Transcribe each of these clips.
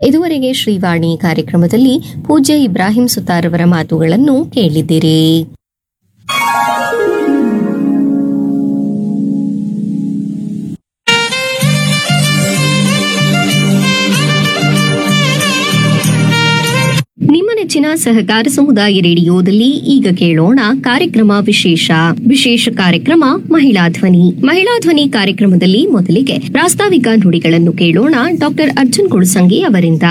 ಇದುವರೆಗೆ ಶ್ರೀವಾಣಿ ಕಾರ್ಯಕ್ರಮದಲ್ಲಿ ಪೂಜ್ಯ ಇಬ್ರಾಹಿಂ ಸುತಾರ್ ಅವರ ಮಾತುಗಳನ್ನು ಕೇಳಿದಿರಿ ನಿಮ್ಮ ನೆಚ್ಚಿನ ಸಹಕಾರ ಸಮುದಾಯ ರೇಡಿಯೋದಲ್ಲಿ ಈಗ ಕೇಳೋಣ ಕಾರ್ಯಕ್ರಮ ವಿಶೇಷ ವಿಶೇಷ ಕಾರ್ಯಕ್ರಮ ಮಹಿಳಾ ಧ್ವನಿ ಮಹಿಳಾ ಧ್ವನಿ ಕಾರ್ಯಕ್ರಮದಲ್ಲಿ ಮೊದಲಿಗೆ ಪ್ರಾಸ್ತಾವಿಕ ನುಡಿಗಳನ್ನು ಕೇಳೋಣ ಡಾಕ್ಟರ್ ಅರ್ಜುನ್ ಕುಳಸಂಗಿ ಅವರಿಂದ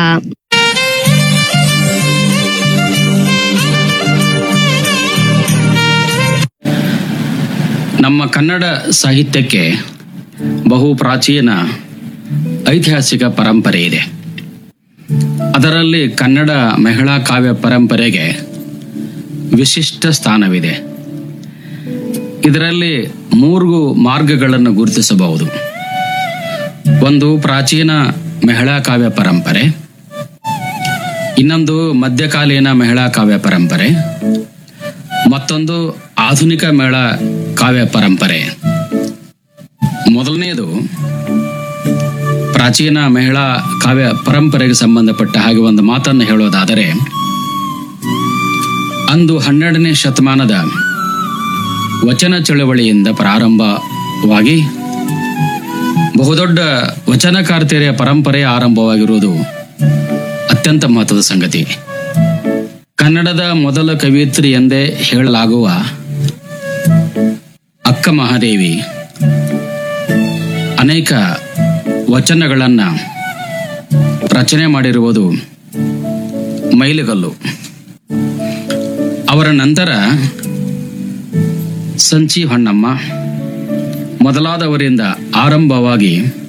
ನಮ್ಮ ಕನ್ನಡ ಸಾಹಿತ್ಯಕ್ಕೆ ಬಹು ಪ್ರಾಚೀನ ಐತಿಹಾಸಿಕ ಪರಂಪರೆ ಇದೆ ಅದರಲ್ಲಿ ಕನ್ನಡ ಮಹಿಳಾ ಕಾವ್ಯ ಪರಂಪರೆಗೆ ವಿಶಿಷ್ಟ ಸ್ಥಾನವಿದೆ ಇದರಲ್ಲಿ ಮೂರು ಮಾರ್ಗಗಳನ್ನು ಗುರುತಿಸಬಹುದು ಒಂದು ಪ್ರಾಚೀನ ಮಹಿಳಾ ಕಾವ್ಯ ಪರಂಪರೆ ಇನ್ನೊಂದು ಮಧ್ಯಕಾಲೀನ ಮಹಿಳಾ ಕಾವ್ಯ ಪರಂಪರೆ ಮತ್ತೊಂದು ಆಧುನಿಕ ಮೇಳ ಕಾವ್ಯ ಪರಂಪರೆ ಮೊದಲನೆಯದು ಪ್ರಾಚೀನ ಮಹಿಳಾ ಕಾವ್ಯ ಪರಂಪರೆಗೆ ಸಂಬಂಧಪಟ್ಟ ಹಾಗೆ ಒಂದು ಮಾತನ್ನು ಹೇಳೋದಾದರೆ ಅಂದು ಹನ್ನೆರಡನೇ ಶತಮಾನದ ವಚನ ಚಳವಳಿಯಿಂದ ಪ್ರಾರಂಭವಾಗಿ ಬಹುದೊಡ್ಡ ವಚನಕಾರ್ತಿಯರ ಪರಂಪರೆ ಆರಂಭವಾಗಿರುವುದು ಅತ್ಯಂತ ಮಹತ್ವದ ಸಂಗತಿ ಕನ್ನಡದ ಮೊದಲ ಕವಿಯತ್ರಿ ಎಂದೇ ಹೇಳಲಾಗುವ ಅಕ್ಕ ಮಹಾದೇವಿ ಅನೇಕ ವಚನಗಳನ್ನ ರಚನೆ ಮಾಡಿರುವುದು ಮೈಲಿಗಲ್ಲು ಅವರ ನಂತರ ಸಂಚಿ ಹೊನ್ನಮ್ಮ ಮೊದಲಾದವರಿಂದ ಆರಂಭವಾಗಿ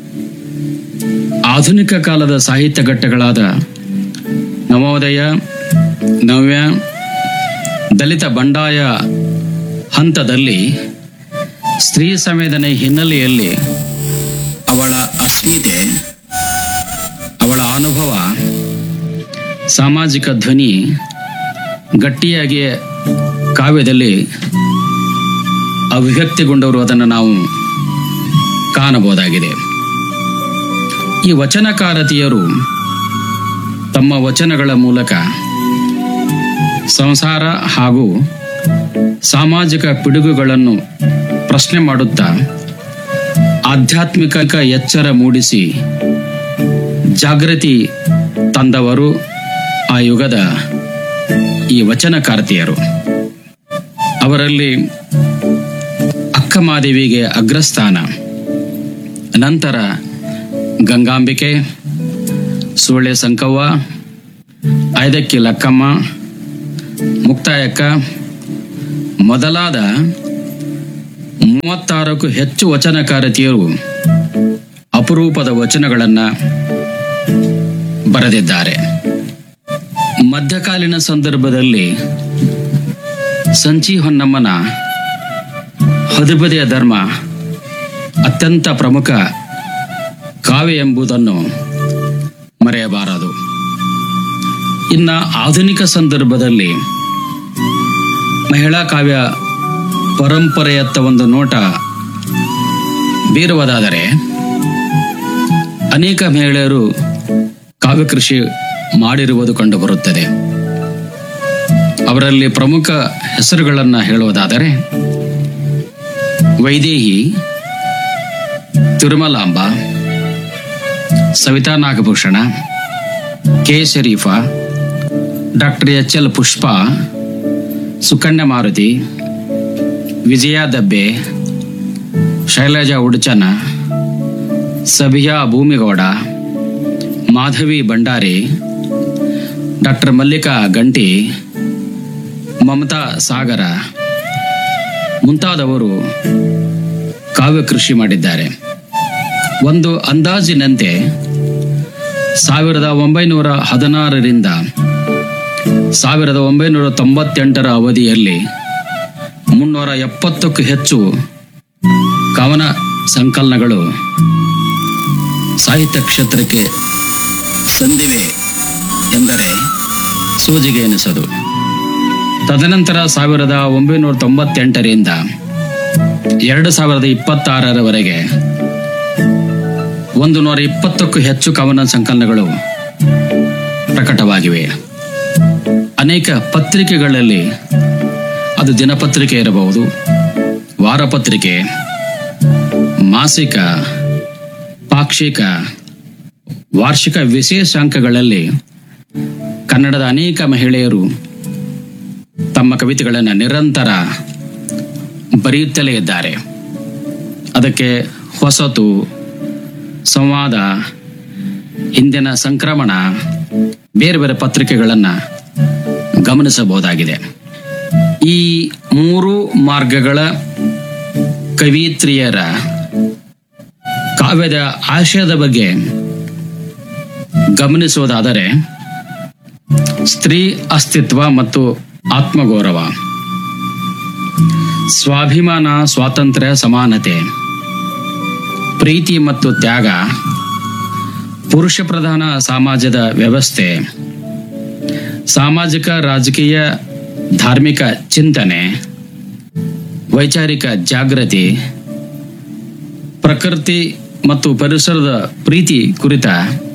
ಆಧುನಿಕ ಕಾಲದ ಸಾಹಿತ್ಯ ಘಟ್ಟಗಳಾದ ನವೋದಯ ನವ್ಯ ದಲಿತ ಬಂಡಾಯ ಹಂತದಲ್ಲಿ ಸ್ತ್ರೀ ಸಂವೇದನೆ ಹಿನ್ನೆಲೆಯಲ್ಲಿ ಅವಳ ಅಸ್ಮಿತೆ ಅವಳ ಅನುಭವ ಸಾಮಾಜಿಕ ಧ್ವನಿ ಗಟ್ಟಿಯಾಗಿ ಕಾವ್ಯದಲ್ಲಿ ಅಭಿವ್ಯಕ್ತಿಗೊಂಡವರು ಅದನ್ನು ನಾವು ಕಾಣಬಹುದಾಗಿದೆ ಈ ವಚನಕಾರತಿಯರು ತಮ್ಮ ವಚನಗಳ ಮೂಲಕ ಸಂಸಾರ ಹಾಗೂ ಸಾಮಾಜಿಕ ಪಿಡುಗುಗಳನ್ನು ಪ್ರಶ್ನೆ ಮಾಡುತ್ತಾ ಆಧ್ಯಾತ್ಮಿಕ ಎಚ್ಚರ ಮೂಡಿಸಿ ಜಾಗೃತಿ ತಂದವರು ಆ ಯುಗದ ಈ ವಚನಕಾರ್ತಿಯರು ಅವರಲ್ಲಿ ಅಕ್ಕಮಾದೇವಿಗೆ ಅಗ್ರಸ್ಥಾನ ನಂತರ ಗಂಗಾಂಬಿಕೆ ಸೂಳೆ ಸಂಕವ್ವ ಐದಕ್ಕಿ ಲಕ್ಕಮ್ಮ ಮುಕ್ತಾಯಕ್ಕ ಮೊದಲಾದ ಮೂವತ್ತಾರಕ್ಕೂ ಹೆಚ್ಚು ವಚನಕಾರತಿಯರು ಅಪರೂಪದ ವಚನಗಳನ್ನ ಬರೆದಿದ್ದಾರೆ ಮಧ್ಯಕಾಲೀನ ಸಂದರ್ಭದಲ್ಲಿ ಸಂಚಿ ಹೊನ್ನಮ್ಮನ ಹದಿಬದೆಯ ಧರ್ಮ ಅತ್ಯಂತ ಪ್ರಮುಖ ಕಾವ್ಯ ಎಂಬುದನ್ನು ಮರೆಯಬಾರದು ಇನ್ನ ಆಧುನಿಕ ಸಂದರ್ಭದಲ್ಲಿ ಮಹಿಳಾ ಕಾವ್ಯ ಪರಂಪರೆಯತ್ತ ಒಂದು ನೋಟ ಬೀರುವುದಾದರೆ ಅನೇಕ ಮಹಿಳೆಯರು ಕಾವ್ಯ ಕೃಷಿ ಮಾಡಿರುವುದು ಕಂಡುಬರುತ್ತದೆ ಅವರಲ್ಲಿ ಪ್ರಮುಖ ಹೆಸರುಗಳನ್ನು ಹೇಳುವುದಾದರೆ Vaidehi Tirumalamba Savitha Nagabhushana K Sharifa doctor H L Pushpa Sukanya Maruti Vijaya Dabbe Shailaja Uduchana Sabiya Bhoomigowda Madhavi Bhandari doctor Mallika Ganti Mamata ಸಾಗರ ಮುಂತಾದವರು ಕಾವ್ಯ ಕೃಷಿ ಮಾಡಿದ್ದಾರೆ ಒಂದು ಅಂದಾಜಿನಂತೆ ಸಾವಿರದ ಒಂಬೈನೂರ ಹದಿನಾರರಿಂದ ಸಾವಿರದ ಒಂಬೈನೂರ ತೊಂಬತ್ತೆಂಟರ ಅವಧಿಯಲ್ಲಿ ಮುನ್ನೂರ ಎಪ್ಪತ್ತಕ್ಕೂ ಹೆಚ್ಚು ಕವನ ಸಂಕಲನಗಳು ಸಾಹಿತ್ಯ ಕ್ಷೇತ್ರಕ್ಕೆ ಸಂದಿವೆ ಎಂದರೆ ಸೂಜಿಗೆ ಎನಿಸದು ತದನಂತರ ಸಾವಿರದ ಒಂಬೈನೂರ ತೊಂಬತ್ತೆಂಟರಿಂದ ಎರಡು ಸಾವಿರದ ಇಪ್ಪತ್ತಾರರವರೆಗೆ ಒಂದು ನೂರ ಇಪ್ಪತ್ತಕ್ಕೂ ಹೆಚ್ಚು ಕವನ ಸಂಕಲನಗಳು ಪ್ರಕಟವಾಗಿವೆ ಅನೇಕ ಪತ್ರಿಕೆಗಳಲ್ಲಿ ಅದು ದಿನಪತ್ರಿಕೆ ಇರಬಹುದು ವಾರಪತ್ರಿಕೆ ಮಾಸಿಕ ಪಾಕ್ಷಿಕ ವಾರ್ಷಿಕ ವಿಶೇಷಾಂಕಗಳಲ್ಲಿ ಕನ್ನಡದ ಅನೇಕ ಮಹಿಳೆಯರು ತಮ್ಮ ಕವಿತೆಗಳನ್ನು ನಿರಂತರ ಬರೆಯುತ್ತಲೇ ಇದ್ದಾರೆ ಅದಕ್ಕೆ ಹೊಸತು ಸಂವಾದ ಇಂದಿನ ಸಂಕ್ರಮಣ ಬೇರೆ ಬೇರೆ ಪತ್ರಿಕೆಗಳನ್ನು ಗಮನಿಸಬಹುದಾಗಿದೆ ಈ ಮೂರು ಮಾರ್ಗಗಳ ಕವಿತ್ರಿಯರ ಕಾವ್ಯದ ಆಶಯದ ಬಗ್ಗೆ ಗಮನಿಸುವುದಾದರೆ ಸ್ತ್ರೀ ಅಸ್ತಿತ್ವ ಮತ್ತು ಆತ್ಮಗೌರವ ಸ್ವಾಭಿಮಾನ ಸ್ವಾತಂತ್ರ್ಯ ಸಮಾನತೆ ಪ್ರೀತಿ ಮತ್ತು ತ್ಯಾಗ ಪುರುಷ ಪ್ರಧಾನ ಸಮಾಜದ ವ್ಯವಸ್ಥೆ ಸಾಮಾಜಿಕ ರಾಜಕೀಯ ಧಾರ್ಮಿಕ ಚಿಂತನೆ ವೈಚಾರಿಕ ಜಾಗೃತಿ ಪ್ರಕೃತಿ ಮತ್ತು ಪರಿಸರದ ಪ್ರೀತಿ ಕುರಿತ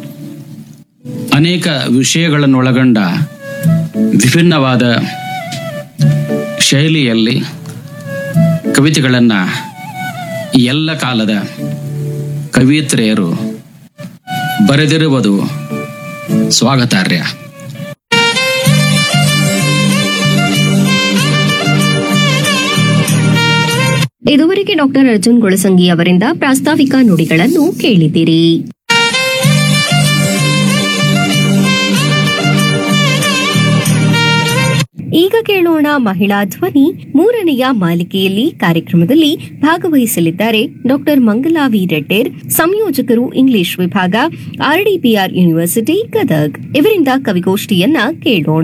ಅನೇಕ ವಿಷಯಗಳನ್ನೊಳಗೊಂಡ ವಿಭಿನ್ನವಾದ ಶೈಲಿಯಲ್ಲಿ ಕವಿತೆಗಳನ್ನು ಈ ಎಲ್ಲ ಕಾಲದ ಕವಿಯತ್ರಿಯರು ಬರೆದಿರುವುದು ಸ್ವಾಗತಾರ್ಹ ಇದುವರೆಗೆ ಡಾಕ್ಟರ್ ಅರ್ಜುನ್ ಗೊಳಸಂಗಿ ಅವರಿಂದ ಪ್ರಾಸ್ತಾವಿಕ ನುಡಿಗಳನ್ನು ಕೇಳಿದಿರಿ ಈಗ ಕೇಳೋಣ ಮಹಿಳಾ ಧ್ವನಿ ಮೂರನೆಯ ಮಾಲಿಕೆಯಲ್ಲಿ ಕಾರ್ಯಕ್ರಮದಲ್ಲಿ ಭಾಗವಹಿಸಲಿದ್ದಾರೆ ಡಾಕ್ಟರ್ ಮಂಗಲಾವಿ ರೆಡ್ಡೇರ್ ಸಂಯೋಜಕರು ಇಂಗ್ಲಿಷ್ ವಿಭಾಗ ಆರ್ಡಿಪಿಆರ್ ಯೂನಿವರ್ಸಿಟಿ ಗದಗ್ ಇವರಿಂದ ಕವಿಗೋಷ್ಠಿಯನ್ನ ಕೇಳೋಣ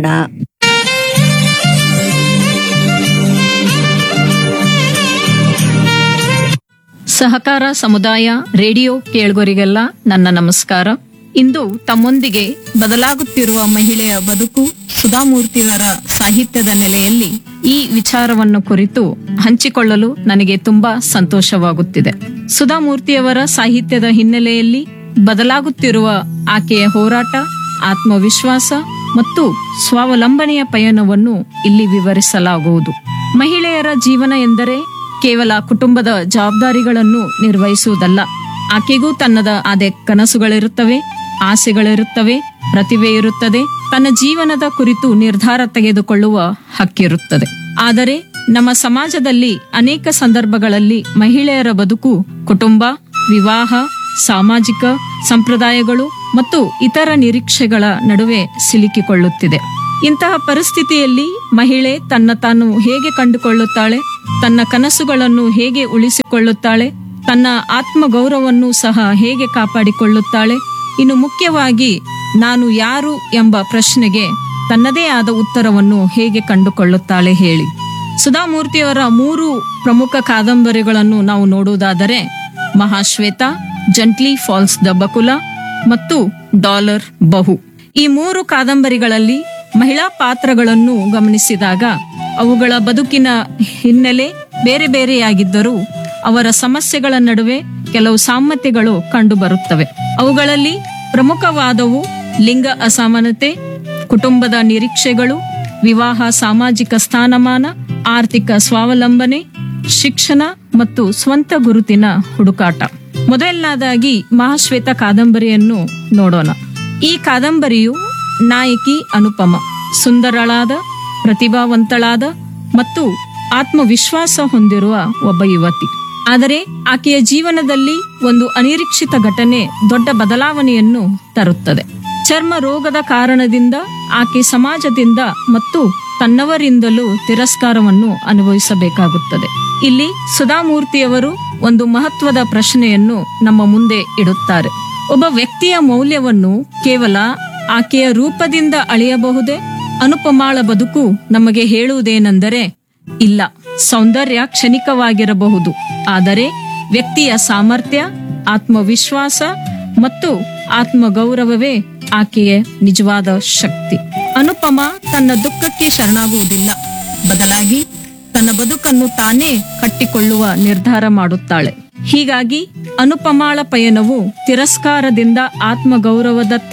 ಸಹಕಾರ ಸಮುದಾಯ ರೇಡಿಯೋ ಕೇಳುಗರಿಗೆಲ್ಲ ನನ್ನ ನಮಸ್ಕಾರ ಇಂದು ತಮ್ಮೊಂದಿಗೆ ಬದಲಾಗುತ್ತಿರುವ ಮಹಿಳೆಯ ಬದುಕು ಸುಧಾಮೂರ್ತಿಯವರ ಸಾಹಿತ್ಯದ ನೆಲೆಯಲ್ಲಿ ಈ ವಿಚಾರವನ್ನು ಕುರಿತು ಹಂಚಿಕೊಳ್ಳಲು ನನಗೆ ತುಂಬಾ ಸಂತೋಷವಾಗುತ್ತಿದೆ ಸುಧಾಮೂರ್ತಿಯವರ ಸಾಹಿತ್ಯದ ಹಿನ್ನೆಲೆಯಲ್ಲಿ ಬದಲಾಗುತ್ತಿರುವ ಆಕೆಯ ಹೋರಾಟ ಆತ್ಮವಿಶ್ವಾಸ ಮತ್ತು ಸ್ವಾವಲಂಬನೆಯ ಪಯಣವನ್ನು ಇಲ್ಲಿ ವಿವರಿಸಲಾಗುವುದು ಮಹಿಳೆಯರ ಜೀವನ ಎಂದರೆ ಕೇವಲ ಕುಟುಂಬದ ಜವಾಬ್ದಾರಿಗಳನ್ನು ನಿರ್ವಹಿಸುವುದಲ್ಲ ಆಕೆಗೂ ತನ್ನದ ಆದ ಕನಸುಗಳಿರುತ್ತವೆ ಆಸೆಗಳಿರುತ್ತವೆ ಪ್ರತಿಭೆ ಇರುತ್ತದೆ ತನ್ನ ಜೀವನದ ಕುರಿತು ನಿರ್ಧಾರ ತೆಗೆದುಕೊಳ್ಳುವ ಹಕ್ಕಿರುತ್ತದೆ ಆದರೆ ನಮ್ಮ ಸಮಾಜದಲ್ಲಿ ಅನೇಕ ಸಂದರ್ಭಗಳಲ್ಲಿ ಮಹಿಳೆಯರ ಬದುಕು ಕುಟುಂಬ ವಿವಾಹ ಸಾಮಾಜಿಕ ಸಂಪ್ರದಾಯಗಳು ಮತ್ತು ಇತರ ನಿರೀಕ್ಷೆಗಳ ನಡುವೆ ಸಿಲುಕಿಕೊಳ್ಳುತ್ತಿದೆ ಇಂತಹ ಪರಿಸ್ಥಿತಿಯಲ್ಲಿ ಮಹಿಳೆ ತನ್ನ ತಾನು ಹೇಗೆ ಕಂಡುಕೊಳ್ಳುತ್ತಾಳೆ ತನ್ನ ಕನಸುಗಳನ್ನು ಹೇಗೆ ಉಳಿಸಿಕೊಳ್ಳುತ್ತಾಳೆ ತನ್ನ ಆತ್ಮಗೌರವವನ್ನು ಸಹ ಹೇಗೆ ಕಾಪಾಡಿಕೊಳ್ಳುತ್ತಾಳೆ ಇನ್ನು ಮುಖ್ಯವಾಗಿ ನಾನು ಯಾರು ಎಂಬ ಪ್ರಶ್ನೆಗೆ ತನ್ನದೇ ಆದ ಉತ್ತರವನ್ನು ಹೇಗೆ ಕಂಡುಕೊಳ್ಳುತ್ತಾಳೆ ಹೇಳಿ ಸುಧಾಮೂರ್ತಿಯವರ ಮೂರು ಪ್ರಮುಖ ಕಾದಂಬರಿಗಳನ್ನು ನಾವು ನೋಡುವುದಾದರೆ Mahashweta gently falls the Bakula ಮತ್ತು ಡಾಲರ್ ಬಹು ಈ ಮೂರು ಕಾದಂಬರಿಗಳಲ್ಲಿ ಮಹಿಳಾ ಪಾತ್ರಗಳನ್ನು ಗಮನಿಸಿದಾಗ ಅವುಗಳ ಬದುಕಿನ ಹಿನ್ನೆಲೆ ಬೇರೆ ಬೇರೆಯಾಗಿದ್ದರೂ ಅವರ ಸಮಸ್ಯೆಗಳ ನಡುವೆ ಕೆಲವು ಸಾಮ್ಯತೆಗಳು ಕಂಡುಬರುತ್ತವೆ ಅವುಗಳಲ್ಲಿ ಪ್ರಮುಖವಾದವು ಲಿಂಗ ಅಸಮಾನತೆ ಕುಟುಂಬದ ನಿರೀಕ್ಷೆಗಳು ವಿವಾಹ ಸಾಮಾಜಿಕ ಸ್ಥಾನಮಾನ ಆರ್ಥಿಕ ಸ್ವಾವಲಂಬನೆ ಶಿಕ್ಷಣ ಮತ್ತು ಸ್ವಂತ ಗುರುತಿನ ಹುಡುಕಾಟ ಮೊದಲನೇದಾಗಿ ಮಹಾಶ್ವೇತ ಕಾದಂಬರಿಯನ್ನು ನೋಡೋಣ ಈ ಕಾದಂಬರಿಯು ನಾಯಕಿ ಅನುಪಮ ಸುಂದರಳಾದ ಪ್ರತಿಭಾವಂತಳಾದ ಮತ್ತು ಆತ್ಮವಿಶ್ವಾಸ ಹೊಂದಿರುವ ಒಬ್ಬ ಯುವತಿ ಆದರೆ ಆಕೆಯ ಜೀವನದಲ್ಲಿ ಒಂದು ಅನಿರೀಕ್ಷಿತ ಘಟನೆ ದೊಡ್ಡ ಬದಲಾವಣೆಯನ್ನು ತರುತ್ತದೆ ಚರ್ಮ ರೋಗದ ಕಾರಣದಿಂದ ಆಕೆ ಸಮಾಜದಿಂದ ಮತ್ತು ತನ್ನವರಿಂದಲೂ ತಿರಸ್ಕಾರವನ್ನು ಅನುಭವಿಸಬೇಕಾಗುತ್ತದೆ ಇಲ್ಲಿ ಸುಧಾಮೂರ್ತಿಯವರು ಒಂದು ಮಹತ್ವದ ಪ್ರಶ್ನೆಯನ್ನು ನಮ್ಮ ಮುಂದೆ ಇಡುತ್ತಾರೆ ಒಬ್ಬ ವ್ಯಕ್ತಿಯ ಮೌಲ್ಯವನ್ನು ಕೇವಲ ಆಕೆಯ ರೂಪದಿಂದ ಅಳೆಯಬಹುದೇ ಅನುಪಮಾಳ ಬದುಕು ನಮಗೆ ಹೇಳುವುದೇನೆಂದರೆ ಇಲ್ಲ ಸೌಂದರ್ಯ ಕ್ಷಣಿಕವಾಗಿರಬಹುದು ಆದರೆ ವ್ಯಕ್ತಿಯ ಸಾಮರ್ಥ್ಯ ಆತ್ಮವಿಶ್ವಾಸ ಮತ್ತು ಆತ್ಮಗೌರವವೇ ಆಕೆಯ ನಿಜವಾದ ಶಕ್ತಿ ಅನುಪಮ ತನ್ನ ದುಃಖಕ್ಕೆ ಶರಣಾಗುವುದಿಲ್ಲ ಬದಲಾಗಿ ತನ್ನ ಬದುಕನ್ನು ತಾನೇ ಕಟ್ಟಿಕೊಳ್ಳುವ ನಿರ್ಧಾರ ಮಾಡುತ್ತಾಳೆ ಹೀಗಾಗಿ ಅನುಪಮಾಳ ಪಯಣವು ತಿರಸ್ಕಾರದಿಂದ ಆತ್ಮಗೌರವದತ್ತ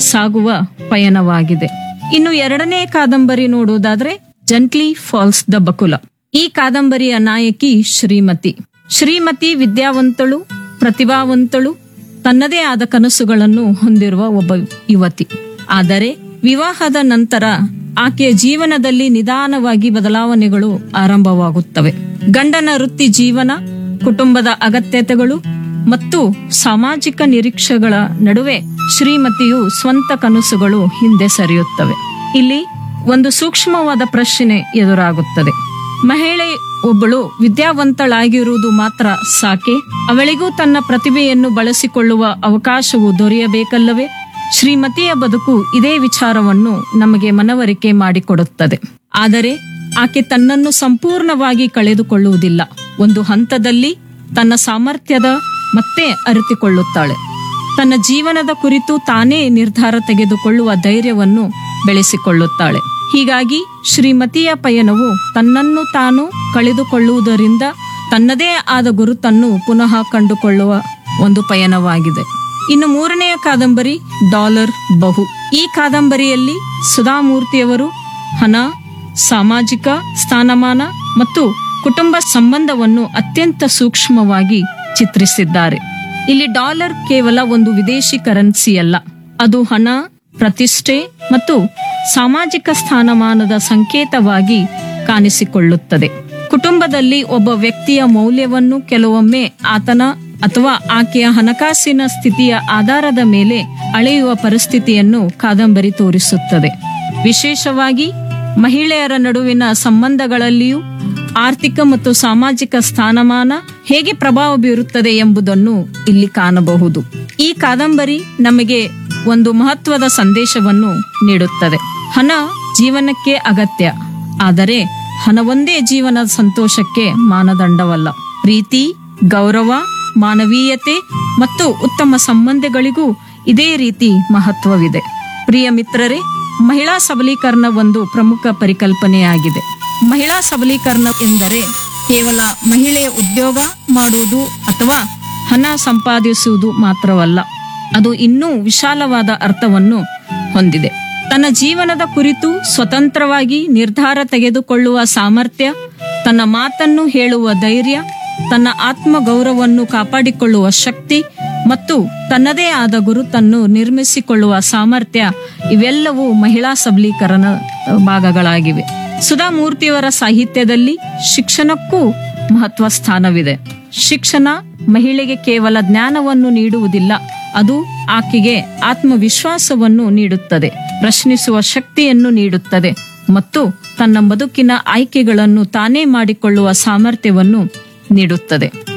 ಸಾಗುವ ಪಯಣವಾಗಿದೆ ಇನ್ನು ಎರಡನೇ ಕಾದಂಬರಿ ನೋಡುವುದಾದ್ರೆ ಜಂಟ್ಲಿ ಫಾಲ್ಸ್ ದ ಬಕುಲ ಈ ಕಾದಂಬರಿಯ ನಾಯಕಿ ಶ್ರೀಮತಿ ಶ್ರೀಮತಿ ವಿದ್ಯಾವಂತಳು ಪ್ರತಿಭಾವಂತಳು ತನ್ನದೇ ಆದ ಕನಸುಗಳನ್ನು ಹೊಂದಿರುವ ಒಬ್ಬ ಯುವತಿ ಆದರೆ ವಿವಾಹದ ನಂತರ ಆಕೆಯ ಜೀವನದಲ್ಲಿ ನಿಧಾನವಾಗಿ ಬದಲಾವಣೆಗಳು ಆರಂಭವಾಗುತ್ತವೆ ಗಂಡನ ವೃತ್ತಿ ಜೀವನ ಕುಟುಂಬದ ಅಗತ್ಯತೆಗಳು ಮತ್ತು ಸಾಮಾಜಿಕ ನಿರೀಕ್ಷೆಗಳ ನಡುವೆ ಶ್ರೀಮತಿಯು ಸ್ವಂತ ಕನಸುಗಳು ಹಿಂದೆ ಸರಿಯುತ್ತವೆ ಇಲ್ಲಿ ಒಂದು ಸೂಕ್ಷ್ಮವಾದ ಪ್ರಶ್ನೆ ಎದುರಾಗುತ್ತದೆ ಮಹಿಳೆ ಒಬ್ಬಳು ವಿದ್ಯಾವಂತಳಾಗಿರುವುದು ಮಾತ್ರ ಸಾಕೆ ಅವಳಿಗೂ ತನ್ನ ಪ್ರತಿಭೆಯನ್ನು ಬಳಸಿಕೊಳ್ಳುವ ಅವಕಾಶವು ದೊರೆಯಬೇಕಲ್ಲವೇ ಶ್ರೀಮತಿಯ ಬದುಕು ಇದೇ ವಿಚಾರವನ್ನು ನಮಗೆ ಮನವರಿಕೆ ಮಾಡಿಕೊಡುತ್ತದೆ ಆದರೆ ಆಕೆ ತನ್ನನ್ನು ಸಂಪೂರ್ಣವಾಗಿ ಕಳೆದುಕೊಳ್ಳುವುದಿಲ್ಲ ಒಂದು ಹಂತದಲ್ಲಿ ತನ್ನ ಸಾಮರ್ಥ್ಯದ ಮತ್ತೆ ಅರಿತುಕೊಳ್ಳುತ್ತಾಳೆ ತನ್ನ ಜೀವನದ ಕುರಿತು ತಾನೇ ನಿರ್ಧಾರ ತೆಗೆದುಕೊಳ್ಳುವ ಧೈರ್ಯವನ್ನು ಬೆಳೆಸಿಕೊಳ್ಳುತ್ತಾಳೆ ಹೀಗಾಗಿ ಶ್ರೀಮತಿಯ ಪಯಣವು ತನ್ನನ್ನು ತಾನು ಕಳೆದುಕೊಳ್ಳುವುದರಿಂದ ತನ್ನದೇ ಆದ ಗುರುತನ್ನು ಪುನಃ ಕಂಡುಕೊಳ್ಳುವ ಒಂದು ಪಯಣವಾಗಿದೆ ಇನ್ನು ಮೂರನೆಯ ಕಾದಂಬರಿ ಡಾಲರ್ ಬಹು ಈ ಕಾದಂಬರಿಯಲ್ಲಿ ಸುಧಾಮೂರ್ತಿಯವರು ಹಣ ಸಾಮಾಜಿಕ ಸ್ಥಾನಮಾನ ಮತ್ತು ಕುಟುಂಬ ಸಂಬಂಧವನ್ನು ಅತ್ಯಂತ ಸೂಕ್ಷ್ಮವಾಗಿ ಚಿತ್ರಿಸಿದ್ದಾರೆ ಇಲ್ಲಿ ಡಾಲರ್ ಕೇವಲ ಒಂದು ವಿದೇಶಿ ಕರೆನ್ಸಿ ಅಲ್ಲ ಅದು ಹಣ ಪ್ರತಿಷ್ಠೆ ಮತ್ತು ಸಾಮಾಜಿಕ ಸ್ಥಾನಮಾನದ ಸಂಕೇತವಾಗಿ ಕಾಣಿಸಿಕೊಳ್ಳುತ್ತದೆ ಕುಟುಂಬದಲ್ಲಿ ಒಬ್ಬ ವ್ಯಕ್ತಿಯ ಮೌಲ್ಯವನ್ನು ಕೆಲವೊಮ್ಮೆ ಆತನ ಅಥವಾ ಆಕೆಯ ಹಣಕಾಸಿನ ಸ್ಥಿತಿಯ ಆಧಾರದ ಮೇಲೆ ಅಳೆಯುವ ಪರಿಸ್ಥಿತಿಯನ್ನು ಕಾದಂಬರಿ ತೋರಿಸುತ್ತದೆ ವಿಶೇಷವಾಗಿ ಮಹಿಳೆಯರ ನಡುವಿನ ಸಂಬಂಧಗಳಲ್ಲಿಯೂ ಆರ್ಥಿಕ ಮತ್ತು ಸಾಮಾಜಿಕ ಸ್ಥಾನಮಾನ ಹೇಗೆ ಪ್ರಭಾವ ಬೀರುತ್ತದೆ ಎಂಬುದನ್ನು ಇಲ್ಲಿ ಕಾಣಬಹುದು ಈ ಕಾದಂಬರಿ ನಮಗೆ ಒಂದು ಮಹತ್ವದ ಸಂದೇಶವನ್ನು ನೀಡುತ್ತದೆ ಹಣ ಜೀವನಕ್ಕೆ ಅಗತ್ಯ ಆದರೆ ಹಣವೊಂದೇ ಜೀವನದ ಸಂತೋಷಕ್ಕೆ ಮಾನದಂಡವಲ್ಲ ಪ್ರೀತಿ ಗೌರವ ಮಾನವೀಯತೆ ಮತ್ತು ಉತ್ತಮ ಸಂಬಂಧಗಳಿಗೂ ಇದೇ ರೀತಿ ಮಹತ್ವವಿದೆ ಪ್ರಿಯ ಮಿತ್ರರೇ ಮಹಿಳಾ ಸಬಲೀಕರಣ ಒಂದು ಪ್ರಮುಖ ಪರಿಕಲ್ಪನೆಯಾಗಿದೆ ಮಹಿಳಾ ಸಬಲೀಕರಣ ಎಂದರೆ ಕೇವಲ ಮಹಿಳೆಯ ಉದ್ಯೋಗ ಮಾಡುವುದು ಅಥವಾ ಹಣ ಸಂಪಾದಿಸುವುದು ಮಾತ್ರವಲ್ಲ ಅದು ಇನ್ನೂ ವಿಶಾಲವಾದ ಅರ್ಥವನ್ನು ಹೊಂದಿದೆ ತನ್ನ ಜೀವನದ ಕುರಿತು ಸ್ವತಂತ್ರವಾಗಿ ನಿರ್ಧಾರ ತೆಗೆದುಕೊಳ್ಳುವ ಸಾಮರ್ಥ್ಯ ತನ್ನ ಮಾತನ್ನು ಹೇಳುವ ಧೈರ್ಯ ತನ್ನ ಆತ್ಮಗೌರವವನ್ನು ಕಾಪಾಡಿಕೊಳ್ಳುವ ಶಕ್ತಿ ಮತ್ತು ತನ್ನದೇ ಆದ ಗುರುತನ್ನು ನಿರ್ಮಿಸಿಕೊಳ್ಳುವ ಸಾಮರ್ಥ್ಯ ಇವೆಲ್ಲವೂ ಮಹಿಳಾ ಸಬಲೀಕರಣ ಭಾಗಗಳಾಗಿವೆ ಸುಧಾಮೂರ್ತಿಯವರ ಸಾಹಿತ್ಯದಲ್ಲಿ ಶಿಕ್ಷಣಕ್ಕೂ ಮಹತ್ವ ಸ್ಥಾನವಿದೆ ಶಿಕ್ಷಣ ಮಹಿಳೆಗೆ ಕೇವಲ ಜ್ಞಾನವನ್ನು ನೀಡುವುದಿಲ್ಲ ಅದು ಆಕೆಗೆ ಆತ್ಮವಿಶ್ವಾಸವನ್ನು ನೀಡುತ್ತದೆ ಪ್ರಶ್ನಿಸುವ ಶಕ್ತಿಯನ್ನು ನೀಡುತ್ತದೆ ಮತ್ತು ತನ್ನ ಬದುಕಿನ ಆಯ್ಕೆಗಳನ್ನು ತಾನೇ ಮಾಡಿಕೊಳ್ಳುವ ಸಾಮರ್ಥ್ಯವನ್ನು ನೀಡುತ್ತದೆ